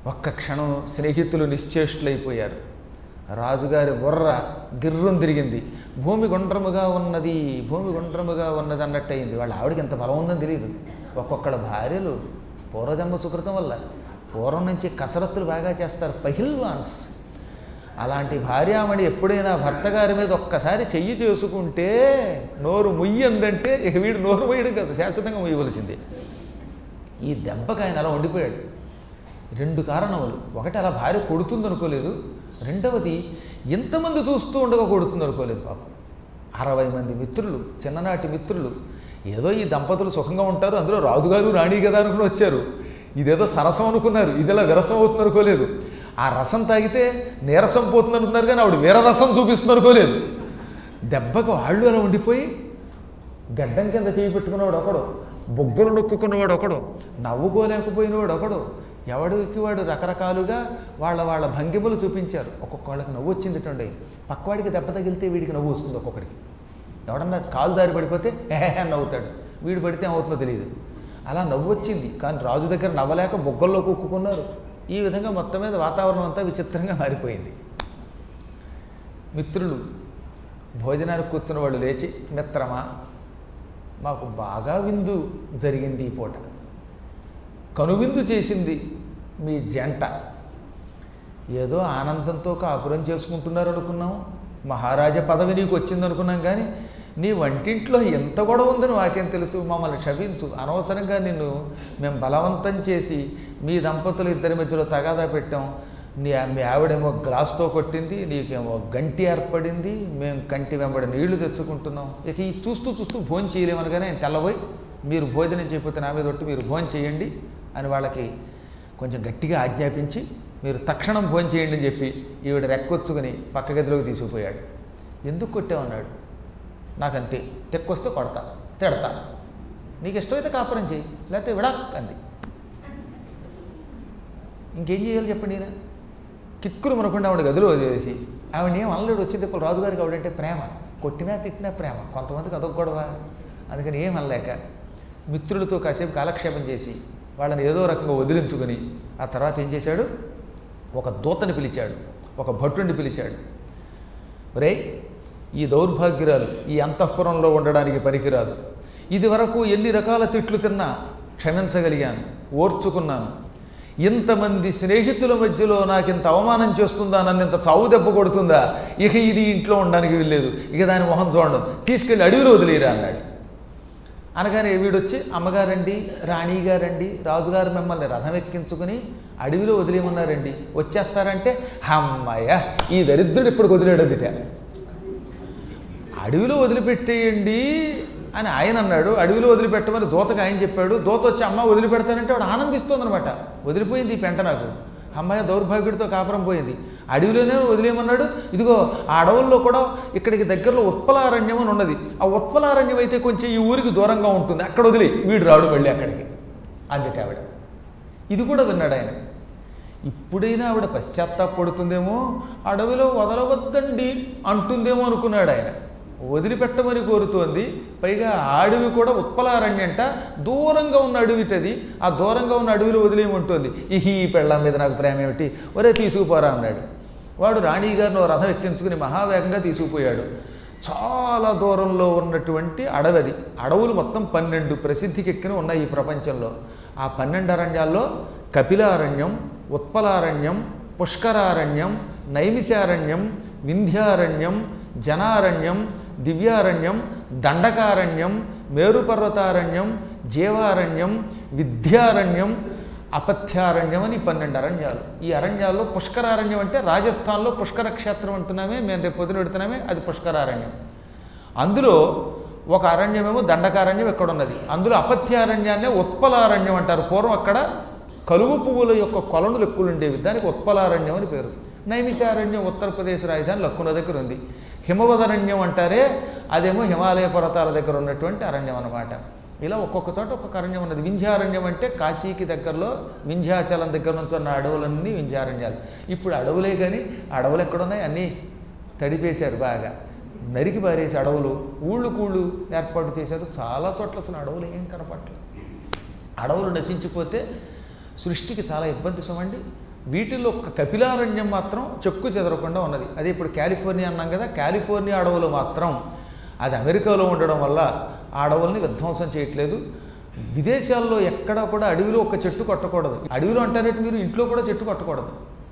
ఒక్క క్షణం స్నేహితులు నిశ్చేష్టులైపోయారు రాజుగారి బుర్ర గిర్రం తిరిగింది భూమి గుండ్రముగా ఉన్నది భూమి గుండ్రముగా ఉన్నది అన్నట్టు అయింది వాళ్ళ ఆవిడకి ఎంత బలం ఉందని తెలియదు ఒక్కొక్కళ్ళ భార్యలు పూర్వజన్మ సుకృతం వల్ల పూర్వం నుంచి కసరత్తులు బాగా చేస్తారు పహిల్వాన్స్ అలాంటి భార్యామణి ఎప్పుడైనా భర్త గారి మీద ఒక్కసారి చెయ్యి చేసుకుంటే నోరు ముయ్యందంటే ఇక వీడు నోరు ముయ్యడం కదా శాశ్వతంగా ముయ్యవలసిందే ఈ దెబ్బకి ఆయన అలా ఉండిపోయాడు రెండు కారణములు ఒకటి అలా భార్య కొడుతుంది అనుకోలేదు రెండవది ఎంతమంది చూస్తూ ఉండగా కొడుతుంది అనుకోలేదు పాపం అరవై మంది మిత్రులు చిన్ననాటి మిత్రులు ఏదో ఈ దంపతులు సుఖంగా ఉంటారు అందులో రాజుగారు రాణి కదా అనుకుని వచ్చారు ఇదేదో సరసం అనుకున్నారు ఇదిలా విరసం అవుతుంది అనుకోలేదు ఆ రసం తాగితే నీరసం పోతుంది అనుకున్నారు కానీ ఆవిడ వీరరసం చూపిస్తుంది అనుకోలేదు దెబ్బకు వాళ్ళు అలా ఉండిపోయి గడ్డం కింద చేయి పెట్టుకున్నవాడు ఒకడు బొగ్గలు నొక్కుకున్నవాడు ఒకడు నవ్వుకోలేకపోయినవాడు ఒకడు ఎవడికి వాడు రకరకాలుగా వాళ్ళ వాళ్ళ భంగిమలు చూపించారు ఒక్కొక్కళ్ళకి నవ్వు వచ్చిందిటండి పక్కవాడికి దెబ్బ తగిలితే వీడికి నవ్వు వస్తుంది ఒక్కొక్కడికి ఎవడన్నా కాలు దారి పడిపోతే ఏహే అని నవ్వుతాడు వీడు పడితే ఏమవుతుందో తెలియదు అలా నవ్వు వచ్చింది కానీ రాజు దగ్గర నవ్వలేక బొగ్గల్లో కుక్కున్నారు ఈ విధంగా మొత్తం మీద వాతావరణం అంతా విచిత్రంగా మారిపోయింది మిత్రులు భోజనానికి కూర్చున్న వాళ్ళు లేచి మిత్రమా మాకు బాగా విందు జరిగింది ఈ పూట కనువిందు చేసింది మీ జంట ఏదో ఆనందంతో కాపురం చేసుకుంటున్నారు అనుకున్నాం మహారాజా పదవి నీకు వచ్చింది అనుకున్నాం కానీ నీ వంటింట్లో ఎంత గొడవ ఉందని నాకేం తెలుసు మమ్మల్ని క్షమించు అనవసరంగా నిన్ను మేము బలవంతం చేసి మీ దంపతులు ఇద్దరి మధ్యలో తగాదా పెట్టాం నీ మీ ఆవిడేమో గ్లాస్తో కొట్టింది నీకేమో గంటి ఏర్పడింది మేము కంటి వెంబడి నీళ్లు తెచ్చుకుంటున్నాం ఇక ఈ చూస్తూ చూస్తూ భోజనం చేయలేమనగానే ఆయన తెల్లబోయి మీరు భోజనం చేయకపోతే నా మీద ఒట్టు మీరు భోజనం చేయండి అని వాళ్ళకి కొంచెం గట్టిగా ఆజ్ఞాపించి మీరు తక్షణం భోజనం చేయండి అని చెప్పి ఈవిడ రెక్కొచ్చుకొని పక్క గదిలోకి తీసుకుపోయాడు ఎందుకు కొట్టామన్నాడు నాకంతే తెక్కొస్తే కొడతా తిడతా నీకు ఇష్టమైతే కాపురం చేయి లేకపోతే విడాక్ అంది ఇంకేం చేయాలి చెప్పండి ఈయన కిక్కులు మనకుండా ఆవిడ గదిలో వదిలేసి ఆవిడ ఏం అనలేడు వచ్చింది ఇప్పుడు రాజుగారికి ఆవిడంటే ప్రేమ కొట్టినా తిట్టినా ప్రేమ కొంతమందికి అదొక గొడవ అందుకని ఏం అనలేక మిత్రులతో కాసేపు కాలక్షేపం చేసి వాళ్ళని ఏదో రకంగా వదిలించుకొని ఆ తర్వాత ఏం చేశాడు ఒక దూతని పిలిచాడు ఒక భటుడిని పిలిచాడు ఒరే ఈ దౌర్భాగ్యురాలు ఈ అంతఃపురంలో ఉండడానికి పనికిరాదు ఇది వరకు ఎన్ని రకాల తిట్లు తిన్నా క్షమించగలిగాను ఓర్చుకున్నాను ఇంతమంది స్నేహితుల మధ్యలో నాకు ఇంత అవమానం చేస్తుందా నన్ను ఇంత చావు దెబ్బ కొడుతుందా ఇక ఇది ఇంట్లో ఉండడానికి వెళ్ళలేదు ఇక దాని మొహం చూడడం తీసుకెళ్ళి అడవిలో వదిలేరా అన్నాడు అనగానే వీడొచ్చి అమ్మగారండి రాణిగారండి రాజుగారు మిమ్మల్ని రథం ఎక్కించుకుని అడవిలో వదిలేయమన్నారండి వచ్చేస్తారంటే అమ్మయ్య ఈ దరిద్రుడు ఇప్పుడు వదిలేడదిట అడవిలో వదిలిపెట్టేయండి అని ఆయన అన్నాడు అడవిలో వదిలిపెట్టమని దూతకు ఆయన చెప్పాడు దూత వచ్చి అమ్మ వదిలిపెడతానంటే వాడు ఆనందిస్తోందనమాట వదిలిపోయింది ఈ పెంట నాకు అమ్మాయి దౌర్భాగ్యుడితో కాపురం పోయింది అడవిలోనే వదిలేయమన్నాడు ఇదిగో ఆ అడవుల్లో కూడా ఇక్కడికి దగ్గరలో ఉత్పలారణ్యం అని ఉన్నది ఆ ఉత్పలారణ్యం అయితే కొంచెం ఈ ఊరికి దూరంగా ఉంటుంది అక్కడ వదిలి వీడు రాడు మళ్ళీ అక్కడికి అందుకే ఆవిడ ఇది కూడా విన్నాడు ఆయన ఇప్పుడైనా ఆవిడ పశ్చాత్తాపడుతుందేమో అడవిలో వదలవద్దండి అంటుందేమో అనుకున్నాడు ఆయన వదిలిపెట్టమని కోరుతోంది పైగా ఆ అడవి కూడా ఉత్పలారణ్యంట దూరంగా ఉన్న అడవిటది ఆ దూరంగా ఉన్న అడవిలో వదిలేయమంటుంది ఈ ఈ పెళ్ళం మీద నాకు ప్రేమ ఏమిటి ఒరే తీసుకుపోరా అన్నాడు వాడు రాణి గారిని ఓ రథం ఎక్కించుకుని మహావేగంగా తీసుకుపోయాడు చాలా దూరంలో ఉన్నటువంటి అడవది అడవులు మొత్తం పన్నెండు ప్రసిద్ధికి ఎక్కిన ఉన్నాయి ఈ ప్రపంచంలో ఆ పన్నెండు అరణ్యాల్లో కపిలారణ్యం ఉత్పలారణ్యం పుష్కరారణ్యం నైమిషారణ్యం వింధ్యారణ్యం జనారణ్యం దివ్యారణ్యం దండకారణ్యం మేరుపర్వతారణ్యం జీవారణ్యం విద్యారణ్యం అపత్యారణ్యం అని పన్నెండు అరణ్యాలు ఈ అరణ్యాల్లో పుష్కరారణ్యం అంటే రాజస్థాన్లో పుష్కర క్షేత్రం అంటున్నామే మేము రేపు పొద్దున పెడుతున్నామే అది పుష్కరారణ్యం అందులో ఒక అరణ్యమేమో దండకారణ్యం ఎక్కడ ఉన్నది అందులో అపత్యారణ్యాన్నే ఉత్పలారణ్యం అంటారు పూర్వం అక్కడ కలుగు పువ్వుల యొక్క కొలనులు ఎక్కువ ఉండేవి దానికి ఉత్పలారణ్యం అని పేరు నైమిషారణ్యం ఉత్తరప్రదేశ్ రాజధాని లక్కున దగ్గర ఉంది హిమవదరణ్యం అంటారే అదేమో హిమాలయ పర్వతాల దగ్గర ఉన్నటువంటి అరణ్యం అన్నమాట ఇలా ఒక్కొక్క చోట ఒక్కొక్క అరణ్యం ఉన్నది వింధ్యారణ్యం అంటే కాశీకి దగ్గరలో వింధ్యాచలం దగ్గర నుంచి ఉన్న అడవులన్నీ వింధ్యారణ్యాలు ఇప్పుడు అడవులే కానీ అడవులు ఎక్కడున్నాయి అన్నీ తడిపేశారు బాగా నరికి పారేసి అడవులు ఊళ్ళు కూళ్ళు ఏర్పాటు చేశారు చాలా చోట్ల అసలు అడవులు ఏం కనపట్లేదు అడవులు నశించిపోతే సృష్టికి చాలా ఇబ్బంది సుమండి వీటిల్లో ఒక కపిలారణ్యం మాత్రం చెక్కు చెదరకుండా ఉన్నది అదే ఇప్పుడు కాలిఫోర్నియా అన్నాం కదా కాలిఫోర్నియా అడవులు మాత్రం అది అమెరికాలో ఉండడం వల్ల ఆ అడవుల్ని విధ్వంసం చేయట్లేదు విదేశాల్లో ఎక్కడా కూడా అడవిలో ఒక చెట్టు కొట్టకూడదు అడవిలో అంటారంటే మీరు ఇంట్లో కూడా చెట్టు కొట్టకూడదు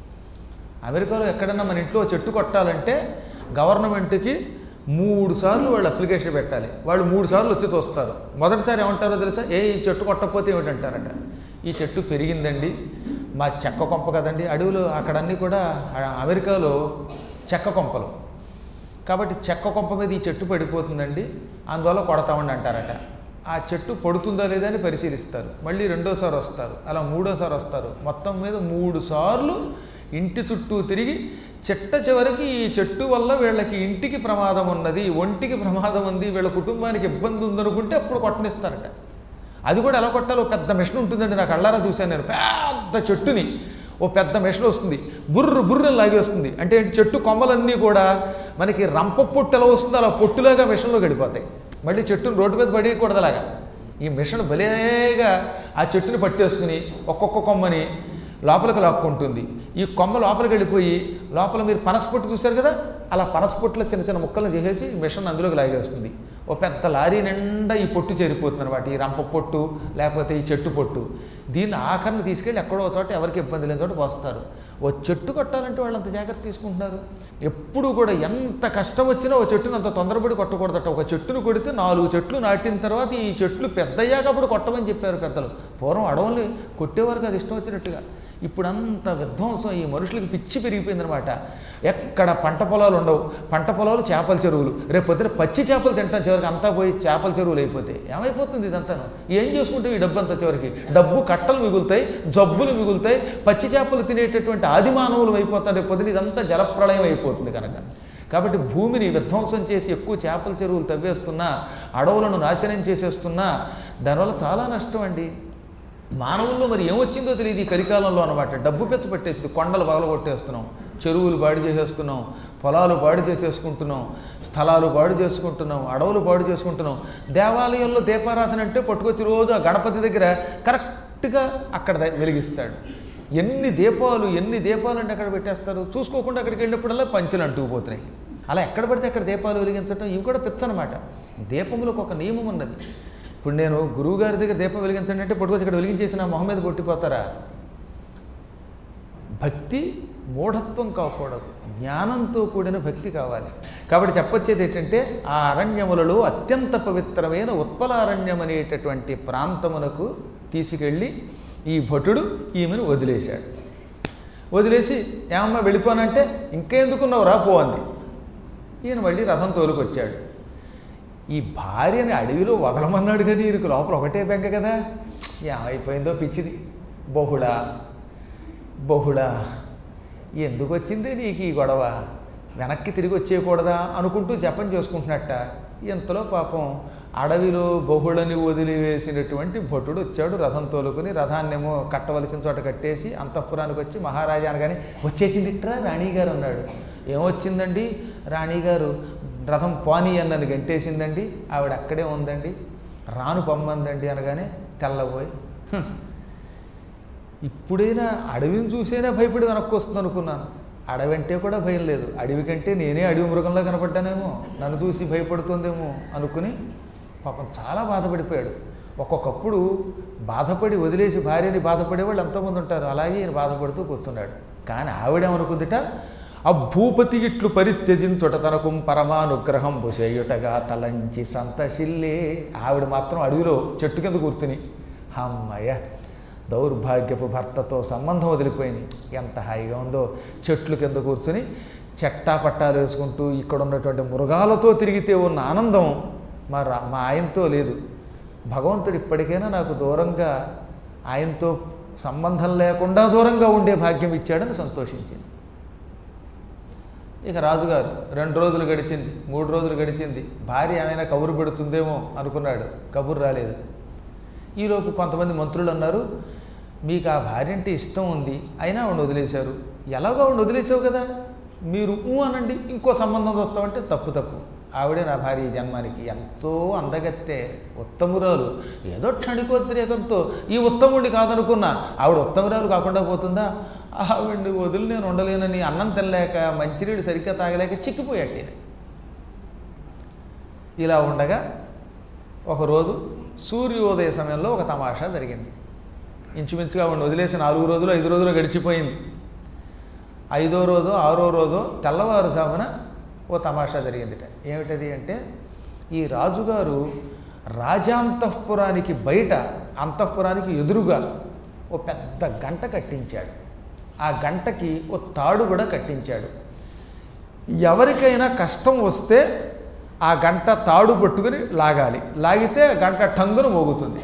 అమెరికాలో ఎక్కడన్నా మన ఇంట్లో చెట్టు కొట్టాలంటే గవర్నమెంట్కి మూడు సార్లు వాళ్ళు అప్లికేషన్ పెట్టాలి వాళ్ళు మూడు సార్లు వచ్చి చూస్తారు మొదటిసారి ఏమంటారో తెలుసా ఏ ఈ చెట్టు కొట్టకపోతే ఏమిటంటారట ఈ చెట్టు పెరిగిందండి మా చెక్క కొంప కదండి అడవులు అక్కడ అన్నీ కూడా ఆ, అమెరికాలో చెక్క కొంపలు కాబట్టి చెక్క కొంప మీద ఈ చెట్టు పడిపోతుందండి అందువల్ల కొడతామండి అంటారట ఆ చెట్టు పడుతుందా లేదా అని పరిశీలిస్తారు మళ్ళీ రెండోసారి వస్తారు అలా మూడోసారి వస్తారు మొత్తం మీద మూడు సార్లు ఇంటి చుట్టూ తిరిగి చెట్ట చివరికి ఈ చెట్టు వల్ల వీళ్ళకి ఇంటికి ప్రమాదం ఉన్నది ఒంటికి ప్రమాదం ఉంది వీళ్ళ కుటుంబానికి ఇబ్బంది ఉందనుకుంటే అప్పుడు కొట్టనిస్తారట అది కూడా ఎలా కొట్టాలో ఓ పెద్ద మిషన్ ఉంటుందండి నాకు అళ్ళారా చూశాను నేను పెద్ద చెట్టుని ఓ పెద్ద మిషన్ వస్తుంది బుర్రు బుర్రు లాగేస్తుంది అంటే ఏంటి చెట్టు కొమ్మలన్నీ కూడా మనకి రంప పొట్టు ఎలా వస్తుందో అలా పొట్టులాగా మిషన్లో గడిపోతాయి మళ్ళీ చెట్టును రోడ్డు మీద పడేయకూడదు అలాగా ఈ మిషన్ భలేగా ఆ చెట్టుని పట్టేసుకుని ఒక్కొక్క కొమ్మని లోపలికి లాక్కుంటుంది ఈ కొమ్మ లోపలికి వెళ్ళిపోయి లోపల మీరు పనసపొట్టు చూశారు కదా అలా పనసపొట్టులో చిన్న చిన్న ముక్కలను చేసేసి మిషన్ అందులోకి లాగేస్తుంది ఓ పెద్ద లారీ నిండా ఈ పొట్టు చేరిపోతుంది అనమాట ఈ రంప పొట్టు లేకపోతే ఈ చెట్టు పొట్టు దీన్ని ఆఖరిని తీసుకెళ్ళి ఎక్కడో ఒక చోట ఎవరికి ఇబ్బంది లేని చోట పోస్తారు ఓ చెట్టు కొట్టాలంటే వాళ్ళు అంత జాగ్రత్త తీసుకుంటున్నారు ఎప్పుడు కూడా ఎంత కష్టం వచ్చినా ఓ చెట్టును అంత తొందరపడి కొట్టకూడదట ఒక చెట్టును కొడితే నాలుగు చెట్లు నాటిన తర్వాత ఈ చెట్లు పెద్దయ్యాక అప్పుడు కొట్టమని చెప్పారు పెద్దలు పూర్వం అడవుల్ని కొట్టేవారు కాదు ఇష్టం వచ్చినట్టుగా ఇప్పుడు అంత విధ్వంసం ఈ మనుషులకి పిచ్చి పెరిగిపోయిందనమాట ఎక్కడ పంట పొలాలు ఉండవు పంట పొలాలు చేపల చెరువులు రేపు పొద్దున పచ్చి చేపలు తింటాం చివరికి అంతా పోయి చేపల చెరువులు అయిపోతాయి ఏమైపోతుంది ఇదంతా ఏం చేసుకుంటే ఈ డబ్బు అంతా చివరికి డబ్బు కట్టలు మిగులుతాయి జబ్బులు మిగులుతాయి పచ్చి చేపలు తినేటటువంటి ఆది మానవులు అయిపోతారు రేపు పొద్దున ఇదంతా జలప్రళయం అయిపోతుంది కనుక కాబట్టి భూమిని విధ్వంసం చేసి ఎక్కువ చేపల చెరువులు తవ్వేస్తున్నా అడవులను నాశనం చేసేస్తున్నా దానివల్ల చాలా నష్టం అండి మానవుల్లో మరి ఏమొచ్చిందో తెలియదు ఈ కలికాలంలో అనమాట డబ్బు పెచ్చ పట్టేస్తుంది కొండలు పగల కొట్టేస్తున్నాం చెరువులు బాడు చేసేస్తున్నాం పొలాలు బాడు చేసేసుకుంటున్నాం స్థలాలు బాడు చేసుకుంటున్నాం అడవులు బాడు చేసుకుంటున్నాం దేవాలయంలో దీపారాధన అంటే పట్టుకొచ్చి రోజు ఆ గణపతి దగ్గర కరెక్ట్గా అక్కడ ద- వెలిగిస్తాడు ఎన్ని దీపాలు ఎన్ని దీపాలు అంటే అక్కడ పెట్టేస్తారు చూసుకోకుండా అక్కడికి వెళ్ళినప్పుడల్లా పంచులు అంటుకుపోతున్నాయి అలా ఎక్కడ పడితే అక్కడ దీపాలు వెలిగించడం ఇవి కూడా పిచ్చనమాట దీపములకు ఒక నియమం ఉన్నది ఇప్పుడు నేను గురువు గారి దగ్గర దీపం వెలిగించండి అంటే పట్టుకొచ్చి ఇక్కడ వెలిగించేసి నా మొహం మీద పొట్టిపోతారా భక్తి మూఢత్వం కాకూడదు జ్ఞానంతో కూడిన భక్తి కావాలి కాబట్టి చెప్పొచ్చేది ఏంటంటే ఆ అరణ్యములలో అత్యంత పవిత్రమైన ఉత్పలారణ్యం అనేటటువంటి ప్రాంతమునకు తీసుకెళ్ళి ఈ భటుడు ఈమెను వదిలేశాడు వదిలేసి ఏమమ్మా వెళ్ళిపోనంటే ఇంకెందుకున్నావు రా పో అంది ఈయన మళ్ళీ రథం తోలుకొచ్చాడు ఈ భార్యని అడవిలో వదలమన్నాడు కదా ఈయనకు లోపల ఒకటే బెంక కదా ఏమైపోయిందో పిచ్చిది బహుళ బహుళ ఎందుకు వచ్చింది నీకు ఈ గొడవ వెనక్కి తిరిగి వచ్చేయకూడదా అనుకుంటూ జపం చేసుకుంటున్నట్ట ఇంతలో పాపం అడవిలో బహుళని వదిలివేసినటువంటి భటుడు వచ్చాడు రథం తోలుకుని రథాన్నేమో కట్టవలసిన చోట కట్టేసి అంతఃపురానికి వచ్చి మహారాజా అనగానే వచ్చేసింది ఇట్రా రాణిగారు అన్నాడు ఏమొచ్చిందండి రాణిగారు రథం పోనీ అన్నని గంటేసిందండి ఆవిడ అక్కడే ఉందండి రాను పొమ్మందండి అనగానే తెల్లబోయి "హ్, ఇప్పుడైనా అడవిని చూసైనా భయపడి వెనక్కి వస్తుంది అనుకున్నాను అడవి అంటే కూడా భయం లేదు అడవి కంటే నేనే అడవి మృగంలో కనపడ్డానేమో నన్ను చూసి భయపడుతుందేమో అనుకుని పాపం చాలా బాధపడిపోయాడు ఒక్కొక్కప్పుడు బాధపడి వదిలేసి భార్యని బాధపడే వాళ్ళు ఎంతోమంది ఉంటారు అలాగే ఈయన బాధపడుతూ కూర్చున్నాడు కానీ ఆవిడేమనుకుందిట ఆ భూపతి ఇట్లు పరిత్యజించుట తనకు పరమానుగ్రహం బుసేయుటగా తలంచి సంతశిల్లే ఆవిడ మాత్రం అడవిలో చెట్టు కింద కూర్చుని అమ్మయ్య దౌర్భాగ్యపు భర్తతో సంబంధం వదిలిపోయింది ఎంత హాయిగా ఉందో చెట్లు కింద కూర్చుని చెట్టా పట్టాలు వేసుకుంటూ ఇక్కడ ఉన్నటువంటి మృగాలతో తిరిగితే ఉన్న ఆనందం మా రా మా ఆయనతో లేదు భగవంతుడు ఇప్పటికైనా నాకు దూరంగా ఆయనతో సంబంధం లేకుండా దూరంగా ఉండే భాగ్యం ఇచ్చాడని సంతోషించింది ఇక రాజుగారు రెండు రోజులు గడిచింది మూడు రోజులు గడిచింది భార్య ఏమైనా కబురు పెడుతుందేమో అనుకున్నాడు కబురు రాలేదు ఈలోపు కొంతమంది మంత్రులు అన్నారు మీకు ఆ భార్య అంటే ఇష్టం ఉంది అయినా ఆవిడ వదిలేశారు ఎలాగో ఆవిడ వదిలేసావు కదా మీరు ఊ అనండి ఇంకో సంబంధం చూస్తామంటే తప్పు తప్పు ఆవిడే నా భార్య ఈ జన్మానికి ఎంతో అందగత్తే ఉత్తమురాలు ఏదో క్షణికోద్రేకంతో ఈ ఉత్తముడిని కాదనుకున్నా ఆవిడ ఉత్తమురాలు కాకుండా పోతుందా ఆవిడ్ని వదిలి నేను ఉండలేనని అన్నం తినలేక మంచినీళ్ళు సరిగ్గా తాగలేక చిక్కిపోయాడు ఈయన. ఇలా ఉండగా ఒకరోజు సూర్యోదయ సమయంలో ఒక తమాషా జరిగింది ఇంచుమించుగా వాడిని వదిలేసి నాలుగు రోజులు ఐదు రోజులు గడిచిపోయింది ఐదో రోజు ఆరో రోజు తెల్లవారుజామున ఓ తమాషా జరిగిందిట ఏమిటది అంటే ఈ రాజుగారు రాజాంతఃపురానికి బయట అంతఃపురానికి ఎదురుగా ఓ పెద్ద గంట కట్టించాడు ఆ గంటకి ఓ తాడు కూడా కట్టించాడు ఎవరికైనా కష్టం వస్తే ఆ గంట తాడు పట్టుకుని లాగాలి లాగితే గంట టంగును మోగుతుంది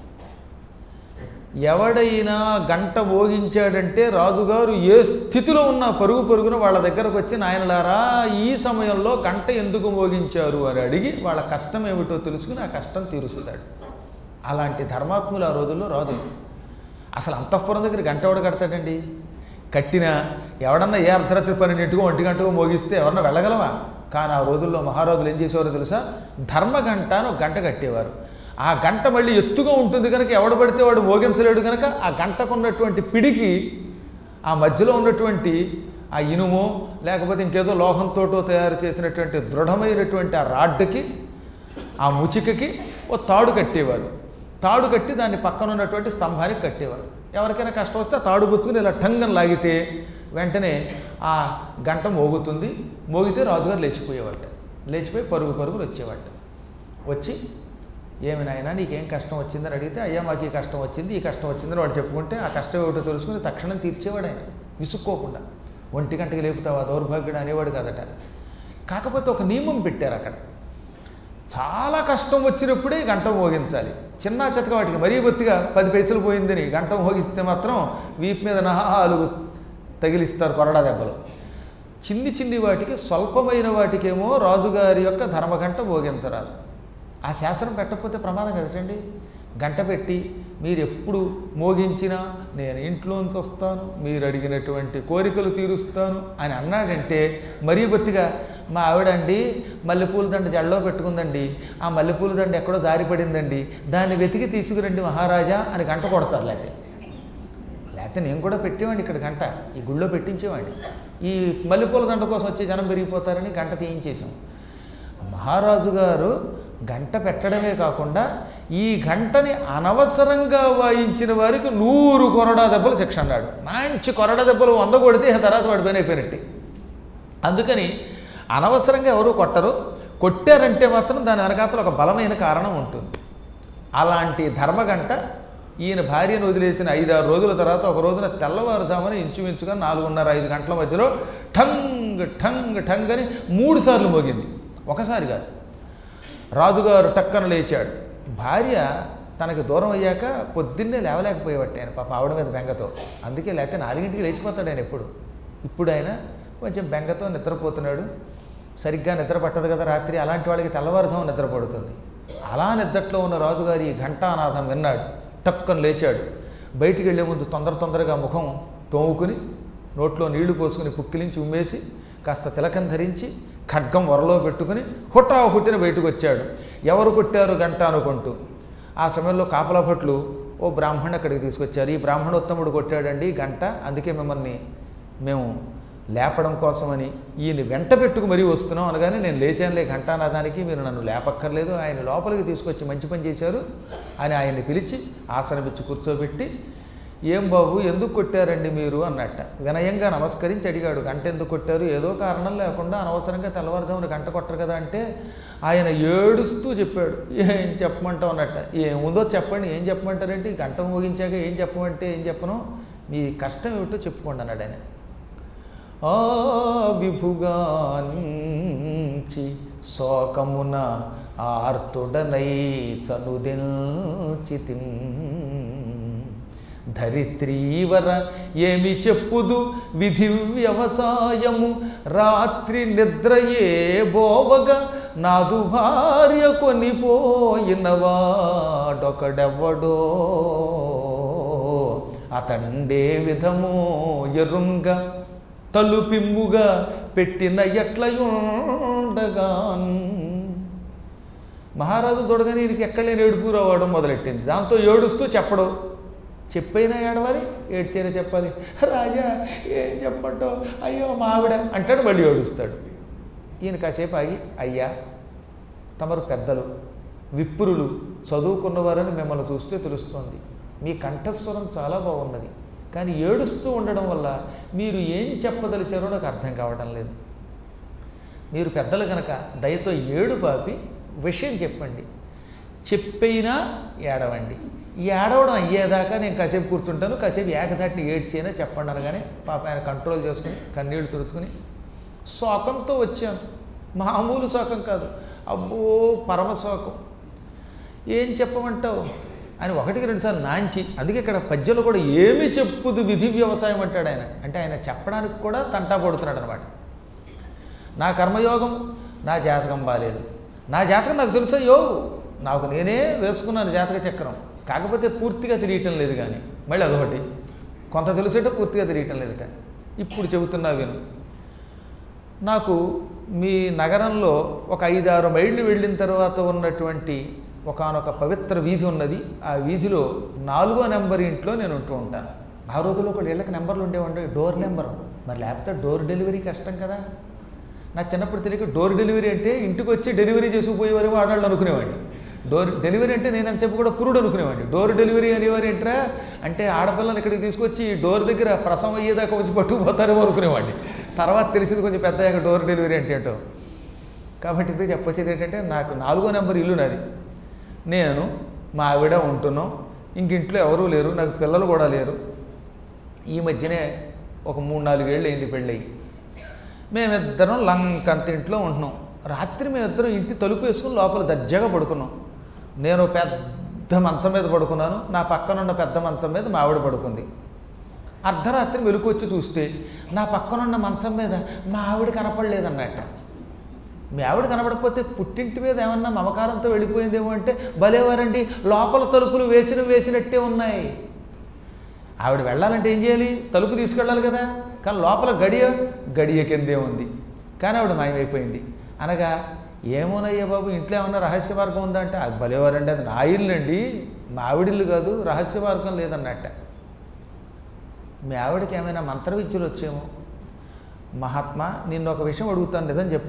ఎవడైనా గంట మోగించాడంటే రాజుగారు ఏ స్థితిలో ఉన్న పరుగు పరుగున వాళ్ళ దగ్గరకు వచ్చి నాయనలారా ఈ సమయంలో గంట ఎందుకు మోగించారు అని అడిగి వాళ్ళ కష్టం ఏమిటో తెలుసుకుని ఆ కష్టం తీరుస్తాడు అలాంటి ధర్మాత్ములు ఆ రోజుల్లో రాజులు అసలు అంతఃపురం దగ్గర గంట ఎవడు కడతాడండి కట్టినా ఎవడన్నా ఏ అర్ధరాత్రి పన్నెండింటికో ఒంటి గంటకో మోగిస్తే ఎవరన్నా వెళ్ళగలవా కానీ ఆ రోజుల్లో మహారాజులు ఏం చేసేవారో తెలుసా ధర్మగంట అని ఒక గంట కట్టేవారు ఆ గంట మళ్ళీ ఎత్తుగా ఉంటుంది కనుక ఎవడు పడితే వాడు మోగించలేడు కనుక ఆ గంటకున్నటువంటి పిడికి ఆ మధ్యలో ఉన్నటువంటి ఆ ఇనుమో లేకపోతే ఇంకేదో లోహంతోటో తయారు చేసినటువంటి దృఢమైనటువంటి ఆ రాడ్డుకి ఆ ముచికకి ఓ తాడు కట్టేవారు తాడు కట్టి దాన్ని పక్కన ఉన్నటువంటి స్తంభానికి కట్టేవారు ఎవరికైనా కష్టం వస్తే ఆ తాడు పుచ్చుకుని ఇలా టంగని లాగితే వెంటనే ఆ గంట మోగుతుంది మోగితే రాజుగారు లేచిపోయేవాట లేచిపోయి పరుగు పరుగులు వచ్చేవాట వచ్చి ఏమి నాయనా నీకేం కష్టం వచ్చిందని అడిగితే అయ్యా మాకు ఈ కష్టం వచ్చింది ఈ కష్టం వచ్చిందని వాడు చెప్పుకుంటే ఆ కష్టం ఏమిటో తెలుసుకుని తక్షణం తీర్చేవాడు ఆయన విసుక్కోకుండా ఒంటి గంటకి లేపుతావా దౌర్భాగ్యుడు అనేవాడు కాదట కాకపోతే ఒక నియమం పెట్టారు అక్కడ చాలా కష్టం వచ్చినప్పుడే గంట మోగించాలి చిన్న చితక వాటికి మరీ బొత్తిగా పది పైసలు పోయిందని గంట మోగిస్తే మాత్రం వీపు మీద నహాలు తగిలిస్తారు కొరడా దెబ్బలు చిన్ని చిన్ని వాటికి స్వల్పమైన వాటికేమో రాజుగారి యొక్క ధర్మగంట మోగించరాదు ఆ శాసనం పెట్టకపోతే ప్రమాదం కదటండి గంట పెట్టి మీరు ఎప్పుడు మోగించినా నేను ఇంట్లోంచి వస్తాను మీరు అడిగినటువంటి కోరికలు తీరుస్తాను అని అన్నాడంటే మరీ బొత్తిగా మా ఆవిడండి మల్లెపూల దండ జడలో పెట్టుకుందండి ఆ మల్లెపూల దండ ఎక్కడో జారిపడిందండి దాన్ని వెతికి తీసుకురండి మహారాజా అని గంట కొడతారు లేకపోతే లేకపోతే నేను కూడా పెట్టేవాడిని ఇక్కడ గంట ఈ గుళ్ళో పెట్టించేవాడిని ఈ మల్లెపూల దండ కోసం వచ్చే జనం పెరిగిపోతారని గంట తీయించేసాం మహారాజు గారు గంట పెట్టడమే కాకుండా ఈ గంటని అనవసరంగా వాయించిన వారికి నూరు కొరడా దెబ్బలు శిక్ష అన్నాడు మంచి కొరడా దెబ్బలు వంద కొడితే ఆ తర్వాత వాడి పని అయిపోయినట్టే అందుకని అనవసరంగా ఎవరు కొట్టరు కొట్టారంటే మాత్రం దాని వెనకాతల ఒక బలమైన కారణం ఉంటుంది అలాంటి ధర్మగంట ఈయన భార్యను వదిలేసిన ఐదారు రోజుల తర్వాత ఒక రోజున తెల్లవారుజామున ఇంచుమించుగా నాలుగున్నర ఐదు గంటల మధ్యలో ఠంగ్ ఠంగ్ ఠంగ్ అని మూడు సార్లు మోగింది ఒకసారి కాదు రాజుగారు టక్కన లేచాడు భార్య తనకి దూరం అయ్యాక పొద్దున్నే లేవలేకపోయేవాడు ఆయన పాప ఆవిడ మీద బెంగతో అందుకే లేకపోతే నాలుగింటికి లేచిపోతాడు ఆయన ఎప్పుడు ఇప్పుడు ఆయన కొంచెం బెంగతో నిద్రపోతున్నాడు సరిగ్గా నిద్ర పట్టదు కదా రాత్రి అలాంటి వాళ్ళకి తెల్లవారుజాము నిద్ర పడుతుంది అలా నిద్రట్లో ఉన్న రాజుగారి ఈ ఘంటానాథం విన్నాడు టక్కన లేచాడు బయటికి వెళ్ళే ముందు తొందర తొందరగా ముఖం తోముకుని నోట్లో నీళ్లు పోసుకుని పుక్కిలించి ఉమ్మేసి కాస్త తిలకం ధరించి ఖడ్గం వరలో పెట్టుకుని హుట్టా హుట్టిన బయటకు వచ్చాడు ఎవరు కొట్టారు గంట అనుకుంటూ ఆ సమయంలో కాపలా భట్లు ఓ బ్రాహ్మణ అక్కడికి తీసుకొచ్చారు ఈ బ్రాహ్మణోత్తముడు కొట్టాడండి గంట అందుకే మిమ్మల్ని మేము లేపడం కోసమని ఈయన వెంట పెట్టుకు మరీ వస్తున్నాం అనగానే నేను లేచానులే ఘంటానాదానికి మీరు నన్ను లేపక్కర్లేదు ఆయన లోపలికి తీసుకొచ్చి మంచి పని చేశారు అని ఆయన్ని పిలిచి ఆసనమిచ్చి కూర్చోబెట్టి ఏం బాబు ఎందుకు కొట్టారండి మీరు అన్నట్ట వినయంగా నమస్కరించి అడిగాడు గంట ఎందుకు కొట్టారు ఏదో కారణం లేకుండా అనవసరంగా తెల్లవారుజామున గంట కొట్టరు కదా అంటే ఆయన ఏడుస్తూ చెప్పాడు ఏం చెప్పమంటావు అన్నట్ట ఏముందో చెప్పండి ఏం చెప్పమంటారంటే ఈ గంట మోగించాక ఏం చెప్పమంటే ఏం చెప్పను మీ కష్టం ఏమిటో చెప్పుకోండి అన్నాడు ఆయన ఆ విభుగాంచి శోకమున ఆర్తుడనై చనుదెల్చితిం ధరిత్రీవర ఏమి చెప్పుదు విధి వ్యవసాయము రాత్రి నిద్రయే బోవగా నాదు భార్య కొనిపోయినవాడొకడెవ్వడో అతండే విధమో ఎరుంగ తలుపిమ్ముగా పెట్టిన ఎట్లయుండగాన్ మహారాజు దొడగని ఈయనకి ఎక్కడలేని ఏడుపు రావడం మొదలెట్టింది దాంతో ఏడుస్తూ చెప్పడం చెప్పైనా ఏడవాలి ఏడ్చైనా చెప్పాలి రాజా ఏం చెప్పంటో అయ్యో మా ఆవిడ అంటాడు మళ్ళీ ఏడుస్తాడు ఈయన కాసేపు ఆగి అయ్యా తమరు పెద్దలు విప్రులు చదువుకున్నవారని మిమ్మల్ని చూస్తే తెలుస్తోంది మీ కంఠస్వరం చాలా బాగున్నది కానీ ఏడుస్తూ ఉండడం వల్ల మీరు ఏం చెప్పదలిచారో నాకు అర్థం కావడం లేదు మీరు పెద్దలు కనుక దయతో ఏడు పాపి విషయం చెప్పండి చెప్పైనా ఏడవండి ఈ ఏడవడం అయ్యేదాకా నేను కాసేపు కూర్చుంటాను కాసేపు ఏకదాటిని ఏడ్చైనా చెప్పండి అనగానే పాప ఆయన కంట్రోల్ చేసుకుని కన్నీళ్లు తుడుచుకుని శోకంతో వచ్చాను మామూలు శోకం కాదు అబ్బో పరమ శోకం ఏం చెప్పమంటావు అని ఒకటికి రెండుసార్లు నాంచి అందుకే ఇక్కడ పద్యంలో కూడా ఏమి చెప్పుదు విధి వ్యవసాయం అంటాడు ఆయన అంటే ఆయన చెప్పడానికి కూడా తంటా పడుతున్నాడు అనమాట నా కర్మయోగం నా జాతకం బాలేదు నా జాతకం నాకు తెలుసా యో నాకు నేనే వేసుకున్నాను జాతక చక్రం కాకపోతే పూర్తిగా తెలియటం లేదు కానీ మళ్ళీ అదొకటి కొంత తెలిసేట పూర్తిగా తెలియటం లేదట ఇప్పుడు చెబుతున్నా విను నాకు మీ నగరంలో ఒక ఐదారు మైళ్ళు వెళ్ళిన తర్వాత ఉన్నటువంటి ఒకానొక పవిత్ర వీధి ఉన్నది ఆ వీధిలో నాలుగో నెంబర్ ఇంట్లో నేను ఉంటూ ఉంటాను ఆ రోజుల్లో ఒక ఇళ్ళకి నెంబర్లు ఉండేవండి డోర్ నెంబర్ మరి లేకపోతే డోర్ డెలివరీ కష్టం కదా నా చిన్నప్పుడు తెలియక డోర్ డెలివరీ అంటే ఇంటికి వచ్చి డెలివరీ చేసుకుపోయేవారేమో ఆడవాళ్ళు అనుకునేవాడిని డోర్ డెలివరీ అంటే నేను అంతసేపు కూడా పురుడు అనుకునేవాడిని డోర్ డెలివరీ అనేవారు ఏంట్రా అంటే ఆడపిల్లలు ఇక్కడికి తీసుకొచ్చి డోర్ దగ్గర ప్రసవం అయ్యేదాకా వచ్చి పట్టుకుపోతారేమో అనుకునేవాడిని తర్వాత తెలిసింది కొంచెం పెద్ద డోర్ డెలివరీ అంటే ఏంటో కాబట్టి ఇది చెప్పొచ్చేది ఏంటంటే నాకు నాలుగో నెంబర్ ఇల్లు నాది నేను మా ఆవిడ ఉంటున్నాం ఇంక ఇంట్లో ఎవరూ లేరు నాకు పిల్లలు కూడా లేరు ఈ మధ్యనే ఒక మూడు నాలుగేళ్ళు అయింది పెళ్ళయి మేమిద్దరం లంకంత ఇంట్లో ఉంటున్నాం రాత్రి మేమిద్దరం ఇంటి తలుపు వేసుకుని లోపల దర్జాగా పడుకున్నాం నేను పెద్ద మంచం మీద పడుకున్నాను నా పక్కన ఉన్న పెద్ద మంచం మీద మా ఆవిడ పడుకుంది అర్ధరాత్రి వెలుకు వచ్చి చూస్తే నా పక్కనున్న మంచం మీద మా ఆవిడ కనపడలేదన్నట్ట మీ ఆవిడ కనపడకపోతే పుట్టింటి మీద ఏమన్నా మమకారంతో వెళ్ళిపోయిందేమో అంటే భలేవారండి లోపల తలుపులు వేసిన వేసినట్టే ఉన్నాయి ఆవిడ వెళ్ళాలంటే ఏం చేయాలి తలుపు తీసుకెళ్ళాలి కదా కానీ లోపల గడియ గడియ కిందే ఉంది కానీ ఆవిడ మాయమైపోయింది అనగా ఏమోనయ్యా బాబు ఇంట్లో ఏమన్నా రహస్య మార్గం ఉందా అంటే అది భలేవారండి అది నా ఇల్లు అండి మా ఆవిడిల్లు కాదు రహస్య మార్గం లేదన్నట్ట మీ ఆవిడకి ఏమైనా మంత్ర విద్యలు వచ్చేమో మహాత్మా నిన్ను ఒక విషయం అడుగుతాను నిజం చెప్పు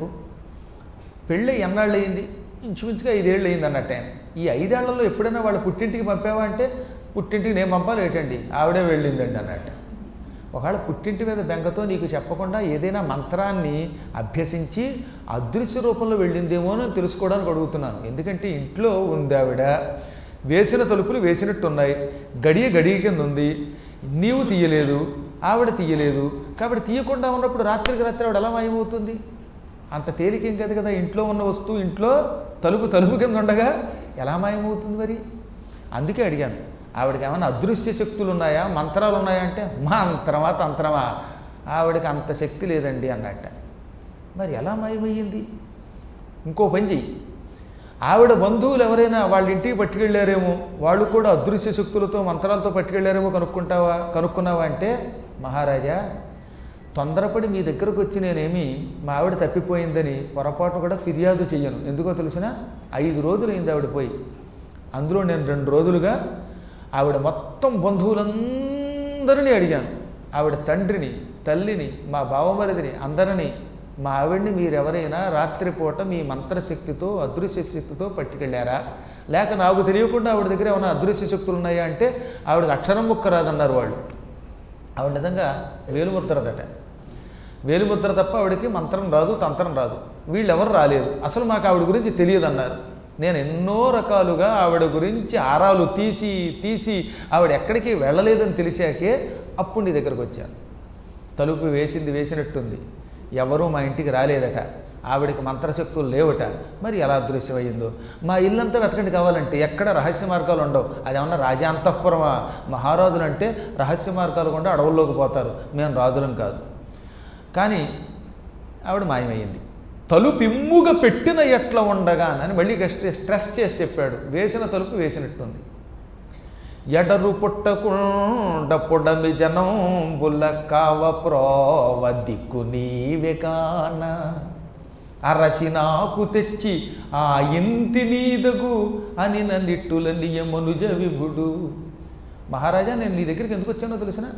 పెళ్ళి ఎన్నాళ్ళు అయింది ఇంచుమించుగా ఐదేళ్ళు అయింది అన్నట్టు ఆయన ఈ ఐదేళ్లలో ఎప్పుడైనా వాళ్ళ పుట్టింటికి పంపావా అంటే పుట్టింటికి నేను పంపాలి ఏంటండి ఆవిడే వెళ్ళిందండి అన్నట్టు ఒకవేళ పుట్టింటి మీద బెంగతో నీకు చెప్పకుండా ఏదైనా మంత్రాన్ని అభ్యసించి అదృశ్య రూపంలో వెళ్ళిందేమో అని తెలుసుకోవడానికి అడుగుతున్నాను ఎందుకంటే ఇంట్లో ఉంది ఆవిడ వేసిన తలుపులు వేసినట్టున్నాయి గడియ గడియ కింద ఉంది నీవు తీయలేదు ఆవిడ తీయలేదు కాబట్టి తీయకుండా ఉన్నప్పుడు రాత్రికి రాత్రి ఆవిడ ఎలా మాయమవుతుంది అంత తేలికేం కాదు కదా ఇంట్లో ఉన్న వస్తువు ఇంట్లో తలుపు తలుపు కింద ఉండగా ఎలా మాయమవుతుంది మరి అందుకే అడిగాను ఆవిడకి ఏమైనా అదృశ్య శక్తులు ఉన్నాయా మంత్రాలు ఉన్నాయా అంటే మంత్రమా తంత్రమా ఆవిడకి అంత శక్తి లేదండి అన్నట్ట మరి ఎలా మాయమయ్యింది ఇంకో పని చెయ్యి ఆవిడ బంధువులు ఎవరైనా వాళ్ళ ఇంటికి పట్టుకెళ్ళారేమో వాళ్ళు కూడా అదృశ్య శక్తులతో మంత్రాలతో పట్టుకెళ్ళారేమో కనుక్కుంటావా కనుక్కున్నావా అంటే మహారాజా తొందరపడి మీ దగ్గరకు వచ్చి నేనేమి మా ఆవిడ తప్పిపోయిందని పొరపాటు కూడా ఫిర్యాదు చెయ్యను ఎందుకో తెలిసిన ఐదు రోజులైంది ఆవిడ పోయి అందులో నేను రెండు రోజులుగా ఆవిడ మొత్తం బంధువులందరినీ అడిగాను ఆవిడ తండ్రిని తల్లిని మా బావమరిదిని అందరినీ మా ఆవిడ్ని మీరెవరైనా రాత్రిపూట మీ మంత్రశక్తితో అదృశ్య శక్తితో పట్టుకెళ్ళారా లేక నాకు తెలియకుండా ఆవిడ దగ్గర ఏమైనా అదృశ్య శక్తులు ఉన్నాయా అంటే ఆవిడకి అక్షరం ముక్క రాదన్నారు వాళ్ళు ఆవిడ నిజంగా వేలుముద్రదట వేలుముద్ర తప్ప ఆవిడకి మంత్రం రాదు తంత్రం రాదు వీళ్ళెవరు రాలేదు అసలు మాకు ఆవిడ గురించి తెలియదన్నారు నేను ఎన్నో రకాలుగా ఆవిడ గురించి ఆరాలు తీసి తీసి ఆవిడ ఎక్కడికి వెళ్ళలేదని తెలిసాకే అప్పుడు నీ దగ్గరకు వచ్చాను తలుపు వేసింది వేసినట్టుంది ఎవరూ మా ఇంటికి రాలేదట ఆవిడకి మంత్రశక్తులు లేవట మరి ఎలా అదృశ్యమయ్యిందో మా ఇల్లంతా వెతకండి కావాలంటే ఎక్కడ రహస్య మార్గాలు ఉండవు అదేమన్నా రాజాంతఃపురమా మహారాజులు అంటే రహస్య మార్గాలు కూడా అడవుల్లోకి పోతారు మేము రాజులం కాదు కానీ ఆవిడ మాయమయ్యింది తలుపు ఇమ్ముగా పెట్టిన ఎట్లా ఉండగా అని మళ్ళీ గస్ట్ స్ట్రెస్ చేసి చెప్పాడు వేసిన తలుపు వేసినట్టుంది ఎడరు పుట్టకుండ పుడమి జనం బుల్ల కావ ప్రోవ దిక్కు నీవే కాన అరసి నాకు తెచ్చి ఆ ఇంటి నీదగు అని నిట్టుల నియమనుజ విభుడు మహారాజా నేను నీ దగ్గరికి ఎందుకు వచ్చానో తెలిసిన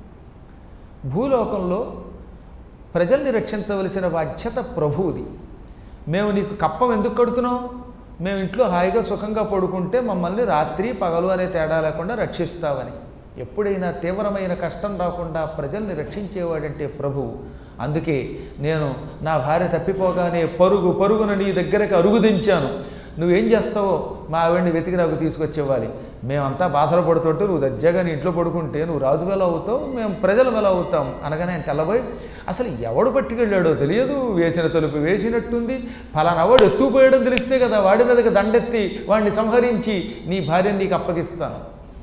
భూలోకంలో ప్రజల్ని రక్షించవలసిన బాధ్యత ప్రభువుది మేము నీకు కప్పం ఎందుకు కడుతున్నాం మేము ఇంట్లో హాయిగా సుఖంగా పడుకుంటే మమ్మల్ని రాత్రి పగలు అనే తేడా లేకుండా రక్షిస్తావని ఎప్పుడైనా తీవ్రమైన కష్టం రాకుండా ప్రజల్ని రక్షించేవాడంటే ప్రభువు అందుకే నేను నా భార్య తప్పిపోగానే పరుగు పరుగున నీ దగ్గరికి అరుగుదించాను నువ్వేం చేస్తావో మా ఆవిడ్ని వెతికి నాకు తీసుకొచ్చేవ్వాలి మేమంతా బాధలు పడుతుంటే నువ్వు దర్జాగా నీ ఇంట్లో పడుకుంటే నువ్వు రాజు ఎలా అవుతావు మేము ప్రజలు ఎలా అవుతాం అనగానే ఆయన తెల్లబోయి అసలు ఎవడు పట్టుకెళ్ళాడో తెలియదు వేసిన తలుపు వేసినట్టుంది ఫలానా వాడు ఎత్తుకుపోయడం తెలిస్తే కదా వాడి మీదకి దండెత్తి వాడిని సంహరించి నీ భార్యని నీకు అప్పగిస్తాను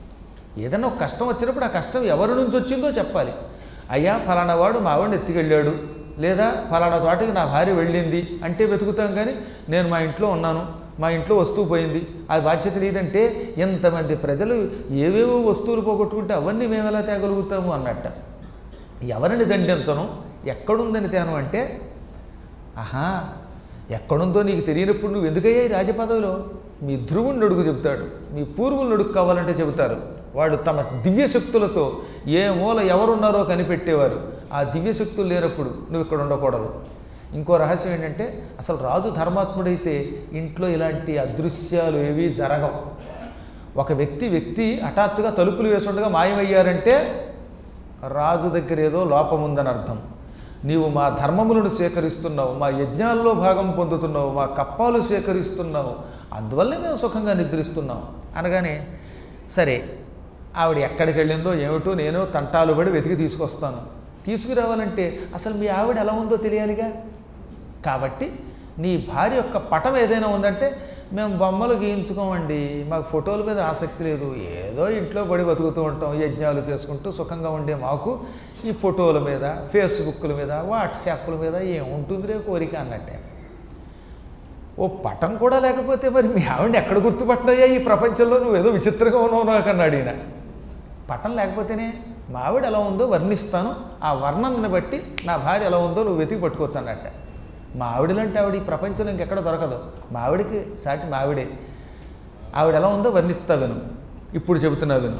ఏదైనా ఒక కష్టం వచ్చినప్పుడు ఆ కష్టం ఎవరి నుంచి వచ్చిందో చెప్పాలి అయ్యా ఫలానా వాడు మా వాడిని ఎత్తుకెళ్ళాడు లేదా ఫలానా చోటకి నా భార్య వెళ్ళింది అంటే వెతుకుతాం కానీ నేను మా ఇంట్లో ఉన్నాను మా ఇంట్లో వస్తువు పోయింది అది బాధ్యత లేదంటే ఎంతమంది ప్రజలు ఏవేవో వస్తువులు పోగొట్టుకుంటే అవన్నీ మేము ఎలా తేగలుగుతాము అన్నట్ట ఎవరిని దండించను ఎక్కడుందని తేను అంటే ఆహా ఎక్కడుందో నీకు తెలియనప్పుడు నువ్వు ఎందుకయ్యా ఈ రాజపదవిలో మీ ధ్రువుని అడుగు చెబుతాడు మీ పూర్వులను అడుగు కావాలంటే చెబుతారు వాడు తమ దివ్యశక్తులతో ఏ మూల ఎవరున్నారో కనిపెట్టేవారు ఆ దివ్యశక్తులు లేనప్పుడు నువ్వు ఇక్కడ ఉండకూడదు ఇంకో రహస్యం ఏంటంటే అసలు రాజు ధర్మాత్ముడైతే ఇంట్లో ఇలాంటి అదృశ్యాలు ఏవీ జరగవు ఒక వ్యక్తి వ్యక్తి హఠాత్తుగా తలుపులు వేసుండగా మాయమయ్యారంటే రాజు దగ్గర ఏదో లోపం ఉందని అర్థం నీవు మా ధర్మములను స్వీకరిస్తున్నావు మా యజ్ఞాల్లో భాగం పొందుతున్నావు మా కప్పాలు స్వీకరిస్తున్నావు అందువల్లే మేము సుఖంగా నిద్రిస్తున్నాం అనగానే సరే ఆవిడ ఎక్కడికి వెళ్ళిందో ఏమిటో నేను తంటాలు పడి వెతికి తీసుకొస్తాను తీసుకురావాలంటే అసలు మీ ఆవిడ ఎలా ఉందో తెలియాలిగా కాబట్టి నీ భార్య యొక్క పటం ఏదైనా ఉందంటే మేము బొమ్మలు గీయించుకోమండి మాకు ఫోటోల మీద ఆసక్తి లేదు ఏదో ఇంట్లో పడి బతుకుతూ ఉంటాం యజ్ఞాలు చేసుకుంటూ సుఖంగా ఉండే మాకు ఈ ఫోటోల మీద ఫేస్బుక్ల మీద వాట్సాప్ల మీద ఏముంటుంది రే కోరిక అన్నట్టే ఓ పటం కూడా లేకపోతే మరి మీ ఆవిడని ఎక్కడ గుర్తుపట్టినయ్యా ఈ ప్రపంచంలో నువ్వు ఏదో విచిత్రంగా ఉన్నావు నాకు అన్నాడు ఈయన పటం లేకపోతేనే మా ఆవిడ ఎలా ఉందో వర్ణిస్తాను ఆ వర్ణనని బట్టి నా భార్య ఎలా ఉందో నువ్వు వెతికి పట్టుకోవచ్చు అన్నట్ట మా ఆవిడలంటే ఆవిడ ఈ ప్రపంచంలో ఇంకెక్కడ దొరకదు మా ఆవిడకి సాటి మా ఆవిడే ఆవిడ ఎలా ఉందో వర్ణిస్తా విను ఇప్పుడు చెబుతున్నా విను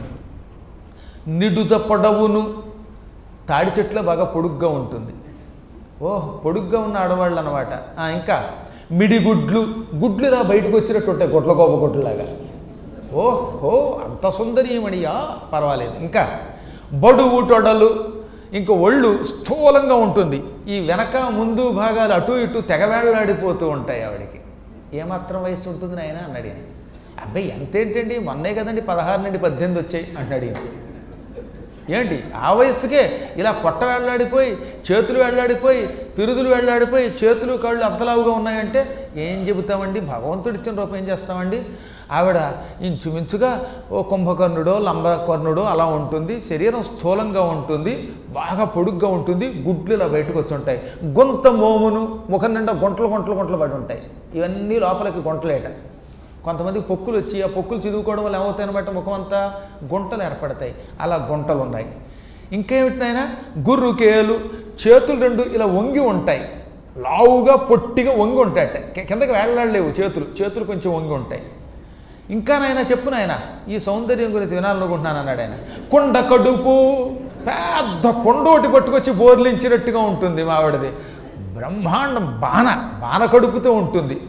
నిడుద పొడవును తాడి చెట్లో బాగా పొడుగ్గా ఉంటుంది ఓహ్ పొడుగ్గా ఉన్న ఆడవాళ్ళు అనమాట ఇంకా మిడిగుడ్లు గుడ్లు ఇలా బయటకు వచ్చినట్టు ఉంటాయి గొడ్ల గోప గుడ్లలాగా ఓహ్ ఓ అంత సుందరీయమణియా పర్వాలేదు ఇంకా బడువు టొడలు ఇంక ఒళ్ళు స్థూలంగా ఉంటుంది ఈ వెనక ముందు భాగాలు అటు ఇటు తెగవేళ్లాడిపోతూ ఉంటాయి ఆవిడకి ఏమాత్రం వయసు ఉంటుంది నాయన అన్నాడు ఈయన. అబ్బాయి ఎంతేంటండి మొన్నే కదండి పదహారు నుండి పద్దెనిమిది వచ్చాయి అన్నాడు ఈయన. ఏంటి ఆ వయస్సుకే ఇలా పొట్ట వెళ్ళాడిపోయి చేతులు వెళ్ళాడిపోయి పిరుదులు వెళ్ళాడిపోయి చేతులు కాళ్ళు అంతలావుగా ఉన్నాయంటే ఏం చెబుతామండి భగవంతుడు ఇచ్చిన రూపం ఏం చేస్తామండి ఆవిడ ఇంచుమించుగా ఓ కుంభకర్ణుడో లంబకర్ణుడో అలా ఉంటుంది శరీరం స్థూలంగా ఉంటుంది బాగా పొడుగ్గా ఉంటుంది గుడ్లు ఇలా బయటకు వచ్చి ఉంటాయి గొంత మోమును ముఖం నిండా గుంటలు గుంటలు గుంటలు పడి ఉంటాయి ఇవన్నీ లోపలికి గుంటలేట కొంతమంది పొక్కులు వచ్చి ఆ పొక్కులు చిదువుకోవడం వల్ల ఏమవుతాయన్నమాట ముఖం అంతా గుంటలు ఏర్పడతాయి అలా గుంటలు ఉన్నాయి ఇంకేమిటి నాయన గుర్రుకేలు చేతులు రెండు ఇలా వంగి ఉంటాయి లావుగా పొట్టిగా వంగి ఉంటాయట కి- కిందకి వేళ్లాడలేవు చేతులు చేతులు కొంచెం వంగి ఉంటాయి ఇంకా నాయన చెప్పు నాయన ఈ సౌందర్యం గురించి వినాలనుకుంటున్నాను అన్నాడు ఆయన కొండ కడుపు పెద్ద కొండ ఒకటి పట్టుకొచ్చి బోర్లించినట్టుగా ఉంటుంది మా ఆవిడది బ్రహ్మాండం బాణ బాణ కడుపుతో ఉంటుంది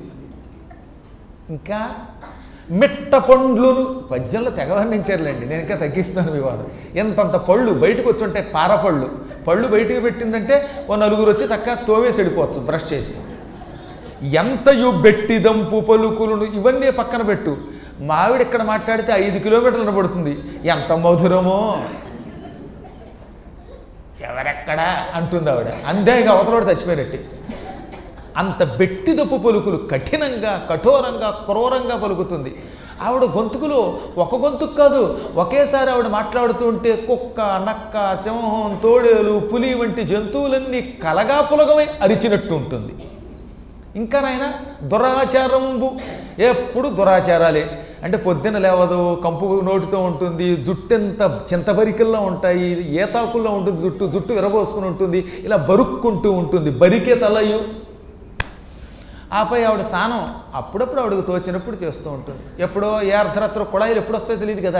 ఇంకా మిట్ట పండ్లును పద్యంలో తెగవర్ణించారులేండి నేను ఇంకా తగ్గిస్తున్నాను వివాదం ఎంతంత పళ్ళు బయటకు వచ్చి ఉంటాయి పారపళ్ళు పళ్ళు బయటకు పెట్టిందంటే ఓ నలుగురు వచ్చి చక్కగా తోవేసి వెళ్ళిపోవచ్చు బ్రష్ చేసి ఎంతయు బెట్టిదంపు పలుకులను ఇవన్నీ పక్కన పెట్టు మావిడ ఇక్కడ మాట్లాడితే ఐదు కిలోమీటర్లు పడుతుంది ఎంత మధురమో ఎవరెక్కడా అంటుంది ఆవిడ అంతేగా అవతలోడు చచ్చిపోయినట్టు అంత బెట్టిదప్పు పలుకులు కఠినంగా కఠోరంగా క్రూరంగా పలుకుతుంది ఆవిడ గొంతుకులో ఒక గొంతుకు కాదు ఒకేసారి ఆవిడ మాట్లాడుతూ ఉంటే కుక్క నక్క సింహం తోడేలు పులి వంటి జంతువులన్నీ కలగాపులగమై అరిచినట్టు ఉంటుంది ఇంకా నాయన దురాచారంబు ఎప్పుడు దురాచారాలే అంటే పొద్దున లేవదు కంపు నోటితో ఉంటుంది జుట్టెంత చింతబరికల్లో ఉంటాయి ఏతాకుల్లో ఉంటుంది జుట్టు జుట్టు విరబోసుకుని ఉంటుంది ఇలా బరుక్కుంటూ ఉంటుంది బరికే తలయు ఆపై ఆవిడ స్నానం అప్పుడప్పుడు ఆవిడకు తోచినప్పుడు చేస్తూ ఉంటుంది ఎప్పుడో ఏ అర్ధరాత్రి కుళాయిలు ఎప్పుడు వస్తాయో తెలియదు కదా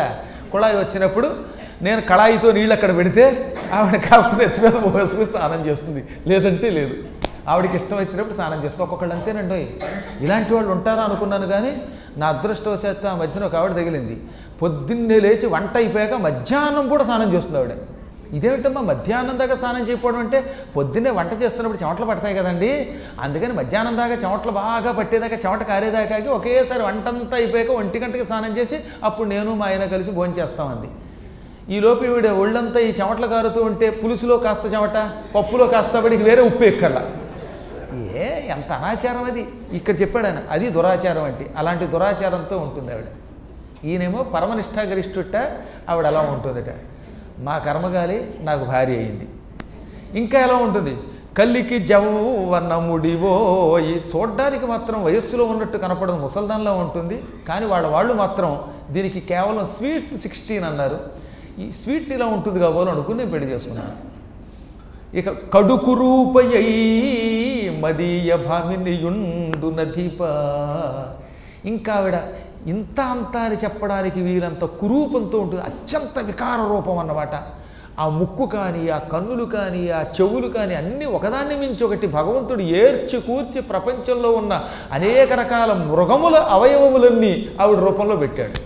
కుళాయి వచ్చినప్పుడు నేను కళాయితో నీళ్ళు అక్కడ పెడితే ఆవిడ కాస్త ఎత్తు మీద పోసుకుని స్నానం చేస్తుంది లేదంటే లేదు ఆవిడకి ఇష్టం వచ్చినప్పుడు స్నానం చేస్తుంది ఒక్కొక్కళ్ళు అంతేనండి ఇలాంటి వాళ్ళు ఉంటారా అనుకున్నాను కానీ నా అదృష్టవశాత్తు ఆ మధ్యన ఒక ఆవిడ తగిలింది పొద్దున్నే లేచి వంట అయిపోయాక మధ్యాహ్నం కూడా స్నానం చేస్తుంది ఆవిడ ఇదేమిటమ్మా మధ్యాహ్నం దాకా స్నానం చేయకపోవడం అంటే పొద్దున్నే వంట చేస్తున్నప్పుడు చెమటలు పడతాయి కదండి అందుకని మధ్యాహ్నం దాకా చెమటలు బాగా పట్టేదాకా చెమట కారేదాకా ఆగి ఒకేసారి వంటంతా అయిపోయాక ఒంటి గంటకి స్నానం చేసి అప్పుడు నేను మా ఆయన కలిసి భోజనం చేస్తామంది ఈ లోపు ఈవిడ ఒళ్ళంతా ఈ చెమటలు కారుతూ ఉంటే పులుసులో కాస్త చెమట పప్పులో కాస్త పడికి వేరే ఉప్పు ఎక్కర్లా ఏ ఎంత అనాచారం అది ఇక్కడ చెప్పాడు ఆయన అది దురాచారం అంటే అలాంటి దురాచారంతో ఉంటుంది ఆవిడ ఈయనేమో పరమనిష్టాగరిష్ఠుట ఆవిడ అలా ఉంటుందట మా కర్మగాలి నాకు భార్య అయింది ఇంకా ఎలా ఉంటుంది కల్లికి జవ్వన్నముడివో ఈ చూడ్డానికి మాత్రం వయస్సులో ఉన్నట్టు కనపడదు ముసల్దాన్లో ఉంటుంది కానీ వాళ్ళ వాళ్ళు మాత్రం దీనికి కేవలం స్వీట్ సిక్స్టీన్ అన్నారు ఈ స్వీట్ ఇలా ఉంటుంది కాబోలు అనుకుని నేను పెళ్లి చేసుకున్నాను ఇక కడుకు రూపయై మదీయ భామినియుండు నదీప ఇంకా ఆవిడ ఇంత అంత అని చెప్పడానికి వీలంత కురూపంతో ఉంటుంది అత్యంత వికార రూపం అన్నమాట ఆ ముక్కు కానీ ఆ కన్నులు కానీ ఆ చెవులు కానీ అన్నీ ఒకదాన్ని మించి ఒకటి భగవంతుడు ఏర్చి కూర్చి ప్రపంచంలో ఉన్న అనేక రకాల మృగముల అవయవములన్నీ ఆవిడ రూపంలో పెట్టాడు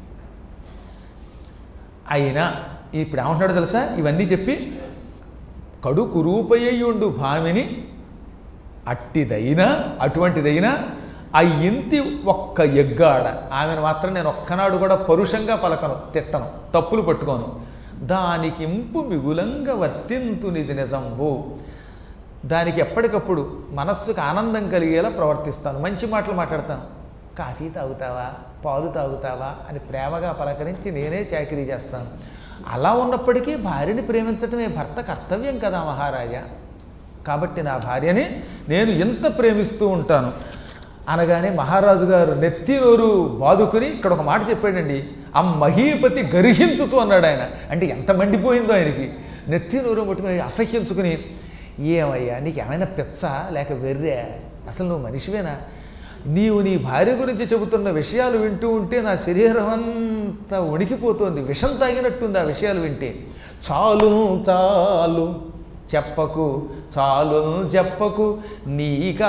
అయినా ఇప్పుడు ఏమంటున్నాడు తెలుసా ఇవన్నీ చెప్పి కడుకు రూపయ్యుండు భామిని అట్టిదైనా అటువంటిదైనా ఆ ఇంతి ఒక్క ఎగ్గాడ ఆమెను మాత్రం నేను ఒక్కనాడు కూడా పరుషంగా పలకను తిట్టను తప్పులు పట్టుకోను దానికి ఇంపు మిగులంగా వర్తింతునిది నిజంబు దానికి ఎప్పటికప్పుడు మనస్సుకు ఆనందం కలిగేలా ప్రవర్తిస్తాను మంచి మాటలు మాట్లాడతాను కాఫీ తాగుతావా పాలు తాగుతావా అని ప్రేమగా పలకరించి నేనే చాకరీ చేస్తాను అలా ఉన్నప్పటికీ భార్యని ప్రేమించటమే భర్త కర్తవ్యం కదా మహారాజా కాబట్టి నా భార్యని నేను ఎంత ప్రేమిస్తూ ఉంటాను అనగానే మహారాజు గారు నెత్తి నోరు బాదుకుని ఇక్కడ ఒక మాట చెప్పాడండి ఆ మహీపతి గర్హించుతూ అన్నాడు ఆయన అంటే ఎంత మండిపోయిందో ఆయనకి నెత్తి నోరు పట్టుకుని అసహ్యించుకుని ఏమయ్యా నీకు ఏమైనా పిచ్చ లేక వెర్రే అసలు నువ్వు మనిషివేనా నీవు నీ భార్య గురించి చెబుతున్న విషయాలు వింటూ ఉంటే నా శరీరం అంతా వణికిపోతోంది విషం తాగినట్టుంది ఆ విషయాలు వింటే చాలు చాలు చెప్పకు చాలు చెప్పకు నీకా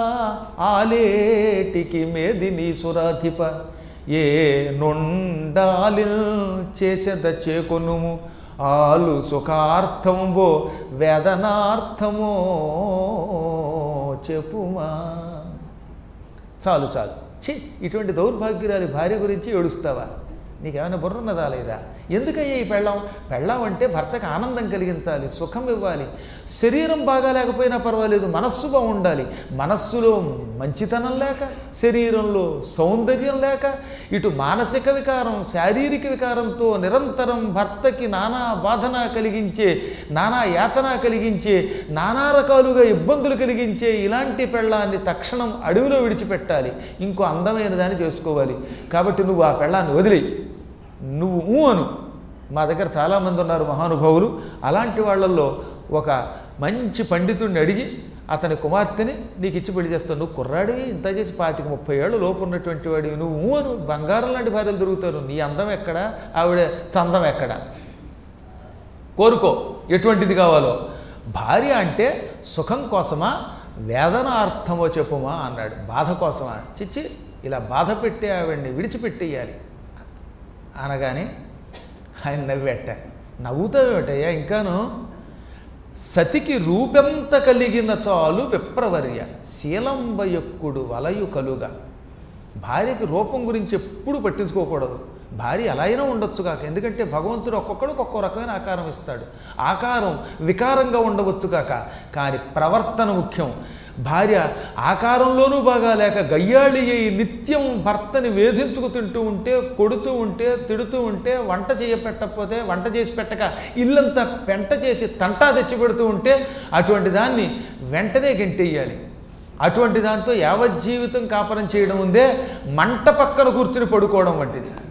ఆలేటికి మేది నీ సురాధిప ఏ నుండాలి చేసేద చేకొనుము ఆలు సుఖార్థంబో వేదనార్థమో చెప్పుమా చాలు చాలు ఛీ ఇటువంటి దౌర్భాగ్యురాలి భార్య గురించి ఏడుస్తావా నీకేమైనా బుర్రున్నదా లేదా ఎందుకయ్యా ఈ పెళ్ళాం పెళ్ళాం అంటే భర్తకు ఆనందం కలిగించాలి సుఖం ఇవ్వాలి శరీరం బాగా లేకపోయినా పర్వాలేదు మనస్సు బాగుండాలి మనస్సులో మంచితనం లేక శరీరంలో సౌందర్యం లేక ఇటు మానసిక వికారం శారీరక వికారంతో నిరంతరం భర్తకి నానా బాధన కలిగించే నానా యాతన కలిగించే నానా రకాలుగా ఇబ్బందులు కలిగించే ఇలాంటి పెళ్ళాన్ని తక్షణం అడవిలో విడిచిపెట్టాలి ఇంకో అందమైన దాన్ని చేసుకోవాలి కాబట్టి నువ్వు ఆ పెళ్ళాన్ని వదిలి నువ్వు ఊ అను మా దగ్గర చాలామంది ఉన్నారు మహానుభావులు అలాంటి వాళ్ళల్లో ఒక మంచి పండితుడిని అడిగి అతని కుమార్తెని నీకు ఇచ్చి పెళ్లి చేస్తావు నువ్వు కుర్రాడివి ఇంత చేసి పాతిక ముప్పై ఏళ్ళు లోపు ఉన్నటువంటి వాడివి నువ్వు ఊ అను బంగారం లాంటి భార్యలు దొరుకుతారు నీ అందం ఎక్కడ ఆవిడ చందం ఎక్కడ కోరుకో ఎటువంటిది కావాలో భార్య అంటే సుఖం కోసమా వేదనార్థమో చెప్పుమా అన్నాడు బాధ కోసమా చిచ్చి ఇలా బాధ పెట్టే ఆవిడ్ని విడిచిపెట్టేయాలి అనగానే ఆయన నవ్వెట్ట నవ్వుతావేటయ్యా ఇంకాను సతికి రూపెంత కలిగిన చాలు విప్రవర్య శీలంబయక్కుడు వలయు కలుగా భార్యకి రూపం గురించి ఎప్పుడు పట్టించుకోకూడదు భార్య ఎలా అయినా ఉండొచ్చు కాక ఎందుకంటే భగవంతుడు ఒక్కొక్కడికి ఒక్కో రకమైన ఆకారం ఇస్తాడు ఆకారం వికారంగా ఉండవచ్చు కాక కానీ ప్రవర్తన ముఖ్యం భార్య ఆకారంలోనూ బాగా లేక గయ్యాళి అయి నిత్యం భర్తని వేధించుకు తింటూ ఉంటే కొడుతూ ఉంటే తిడుతూ ఉంటే వంట చేయపెట్టకపోతే వంట చేసి పెట్టక ఇల్లంతా పెంట చేసి తంటా తెచ్చిపెడుతూ ఉంటే అటువంటి దాన్ని వెంటనే గెంటెయ్యాలి అటువంటి దాంతో యావజ్జీవితం కాపరం చేయడం ఉందే మంట పక్కన కూర్చుని పడుకోవడం వంటిది